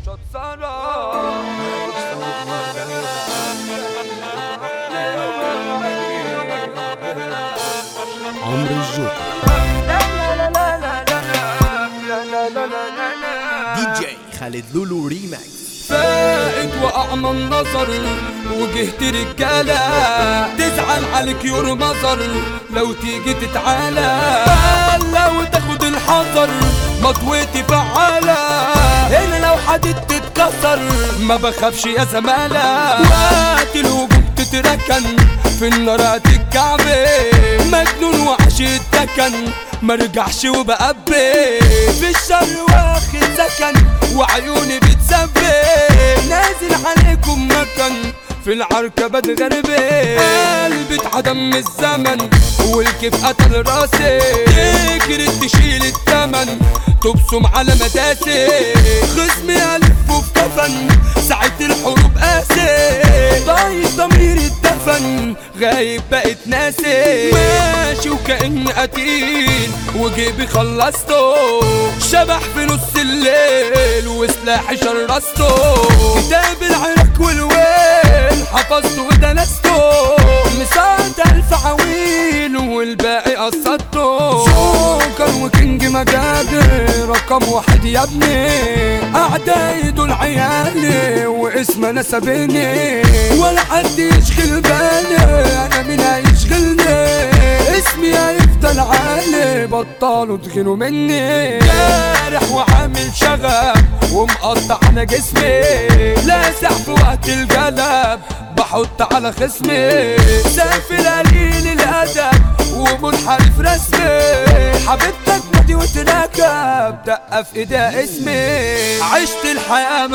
مش عمرو الجوكر دي جي خالد لولو ريماكس فائد واعمى النظر وجهت رجالة تزعل عليك يور مظر لو تيجي تتعالى لو تاخد الحذر مطويتي فعالة هنا لو حدد تتكسر ما بخافش يا زمالة وقت الهجوم تتركن في النار هتتكعبي مجنون وحش التكن مرجعش وبقبي في الشر واخد سكن وعيوني بتسبي نازل عليكم مكان في العركة بتغربي قلبي اتعدم من الزمن والكيف قتل راسي تجري تشيل التمن تبصم على مداسي خصمي ألفه في كفن ساعة الحروب قاسي ضايق ضميري اتدفن غايب بقت ناسي ماشي وكأني قتيل وجيبي خلصته شبح في نص الليل وسلاحي شرسته كتاب العراق والويل حفظته ودنسته مساعد ألف عويل والباقي قصدته جوكر وكينج مجادر رقم واحد يا ابني أعدائي دول عيالي واسم انا سابني ولا حد يشغل بالي انا مين هيشغلني اسمي هيفضل عالي بطلوا تغنوا مني جارح وعامل شغب ومقطع انا جسمي لاسع في وقت الجلب بحط على خصمي سافل قليل الادب ومنحرف رسمي حبيبتك ماضي وتراكب دقة في ايديها اسمي عشت الحياة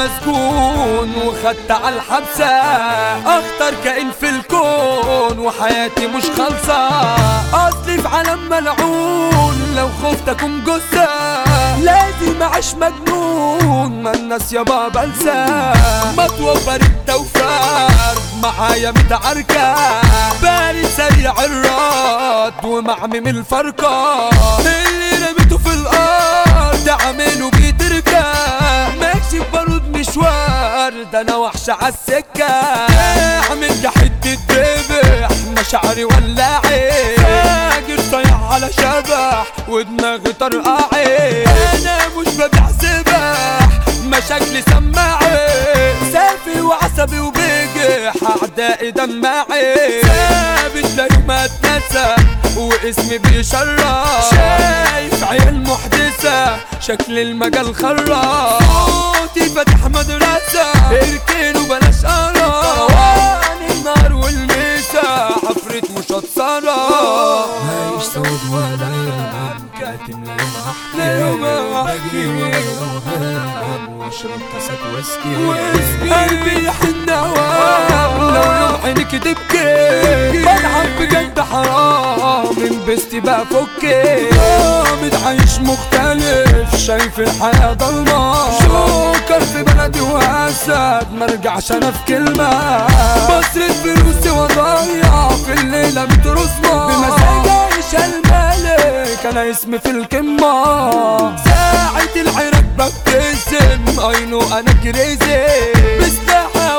مسجون وخدت على الحبسة اخطر كائن في الكون وحياتي مش خالصة اصلي في عالم ملعون لو خفت اكون جثة لازم اعيش مجنون ما الناس يابا بنسى مطوى التوفار معايا متعركة بارد سريع الرد ومعمم الفرقة اللي رميته في الارض عامله بيتركة ماشي ببارود مشوار ده انا وحش عالسكة اعمل ده حتة دبح مشاعري ولاعي فاجر صايع على شبح ودماغي طرقعي انا مش ببيع سبح مشاكلي سماعي سافي وعصبي وبجح اعدائي دماعي ثابت لا يوم اتنسى واسمي بيشرف شايف عيال محدثة شكل المجال خرف صوتي فتح مدرسة اركن وبلاش قرف واني النار والميسة حفرة مشطرة عايش سود ولا يوم كاتم ليوم احكي بجري واوهام واشرب كاسات ويسكي قلبي يحن هوام لو يوم عينك تبكي بلعب بجد حرام انبستي بقى فكي قامت عايش مختلف شايف الحياة ضلمة شوكر في بلدي واسد مرجعش انا في كلمة بصرف فلوسي وضيع في الليلة بترسمة بمزاج عيش الملك انا اسمي في القمة ساعة العراق ببتسم اينو انا كريزي بسلاحة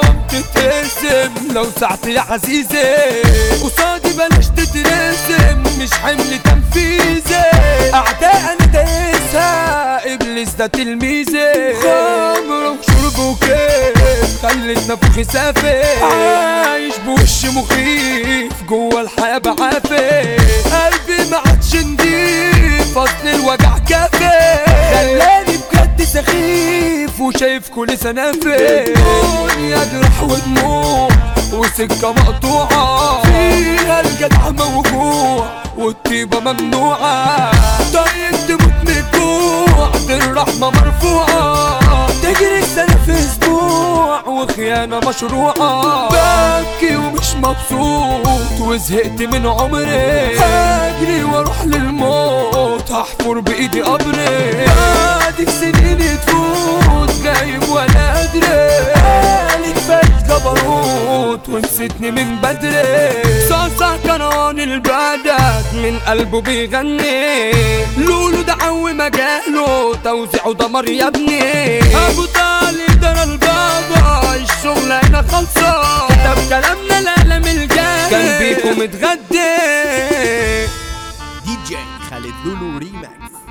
وبتتقسم لو ساعتي يا عزيزي قصادي بلاش تترسم مش حمل تنفيذي اعداء انا دايسها ابليس ده تلميذي خمر وشرب وكيف خلت نفخي سافي عايش بوش مخيف جوه الحياة بعافي قلبي ما عادش نضيف اصل الوجع كافي خلاني بجد سخيف وشايف كل سنافي الدنيا جرح ودموع وسكة مقطوعة فيها الجدع موجوع والطيبة ممنوعة طيب تموت من الجوع دي الرحمة مرفوعة تجري السنة في اسبوع وخيانة مشروعة ببكي ومش مبسوط وزهقت من عمري هجري واروح للموت هحفر بايدي قبري بعدك سنين تفوت غايب ولا ادري قالك فات جبروت ونسيتني من بدري صاصع كران البلد من قلبه بيغني لولو ده عوي مجاله توزيعه دمر يا ابني ابو طالب ده ومتغدي دي جي خالد لولو ريماكس